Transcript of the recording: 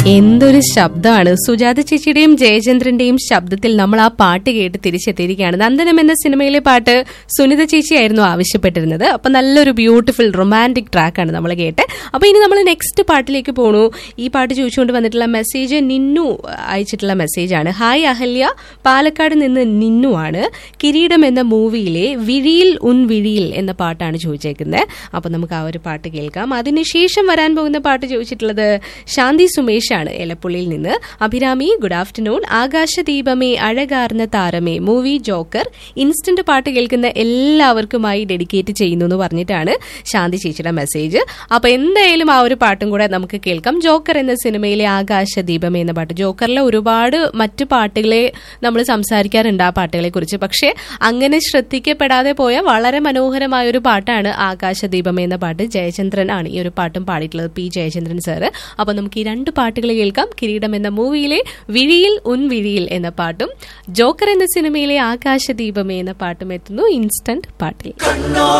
എന്തൊരു ശബ്ദമാണ് സുജാത ചേച്ചിയുടെയും ജയചന്ദ്രന്റെയും ശബ്ദത്തിൽ നമ്മൾ ആ പാട്ട് കേട്ട് തിരിച്ചെത്തിയിരിക്കുകയാണ് നന്ദനം എന്ന സിനിമയിലെ പാട്ട് സുനിത ചേച്ചിയായിരുന്നു ആവശ്യപ്പെട്ടിരുന്നത് അപ്പൊ നല്ലൊരു ബ്യൂട്ടിഫുൾ റൊമാൻറ്റിക് ട്രാക്കാണ് നമ്മൾ കേട്ട് അപ്പൊ ഇനി നമ്മൾ നെക്സ്റ്റ് പാട്ടിലേക്ക് പോണു ഈ പാട്ട് ചോദിച്ചുകൊണ്ട് വന്നിട്ടുള്ള മെസ്സേജ് നിന്നു അയച്ചിട്ടുള്ള മെസ്സേജാണ് ഹായ് അഹല്യ പാലക്കാട് നിന്ന് നിന്നു ആണ് കിരീടം എന്ന മൂവിയിലെ വിഴിയിൽ ഉൻ വിഴിയിൽ എന്ന പാട്ടാണ് ചോദിച്ചേക്കുന്നത് അപ്പൊ നമുക്ക് ആ ഒരു പാട്ട് കേൾക്കാം അതിനുശേഷം വരാൻ പോകുന്ന പാട്ട് ചോദിച്ചിട്ടുള്ളത് ശാന്തി സുമേഷ് ആണ് എലപ്പുള്ളിയിൽ നിന്ന് അഭിരാമി ഗുഡ് ആഫ്റ്റർനൂൺ ആകാശദീപമേ അഴകാർന്ന താരമേ മൂവി ജോക്കർ ഇൻസ്റ്റന്റ് പാട്ട് കേൾക്കുന്ന എല്ലാവർക്കുമായി ഡെഡിക്കേറ്റ് ചെയ്യുന്നു എന്ന് പറഞ്ഞിട്ടാണ് ശാന്തി ചേച്ചിയുടെ മെസ്സേജ് അപ്പൊ എന്തായാലും ആ ഒരു പാട്ടും കൂടെ നമുക്ക് കേൾക്കാം ജോക്കർ എന്ന സിനിമയിലെ ആകാശദീപമേ എന്ന പാട്ട് ജോക്കറിലെ ഒരുപാട് മറ്റു പാട്ടുകളെ നമ്മൾ സംസാരിക്കാറുണ്ട് ആ പാട്ടുകളെ കുറിച്ച് പക്ഷേ അങ്ങനെ ശ്രദ്ധിക്കപ്പെടാതെ പോയ വളരെ മനോഹരമായ ഒരു പാട്ടാണ് ആകാശദീപം എന്ന പാട്ട് ജയചന്ദ്രൻ ആണ് ഈ ഒരു പാട്ടും പാടിയിട്ടുള്ളത് പി ജയചന്ദ്രൻ സാറ് അപ്പൊ നമുക്ക് ഈ രണ്ട് പാട്ടുകൾ കേൾക്കാം കിരീടം എന്ന മൂവിയിലെ വിഴിയിൽ ഉൻ വിഴിയിൽ എന്ന പാട്ടും ജോക്കർ എന്ന സിനിമയിലെ ആകാശദീപമേ എന്ന പാട്ടും എത്തുന്നു ഇൻസ്റ്റന്റ് പാട്ടിൽ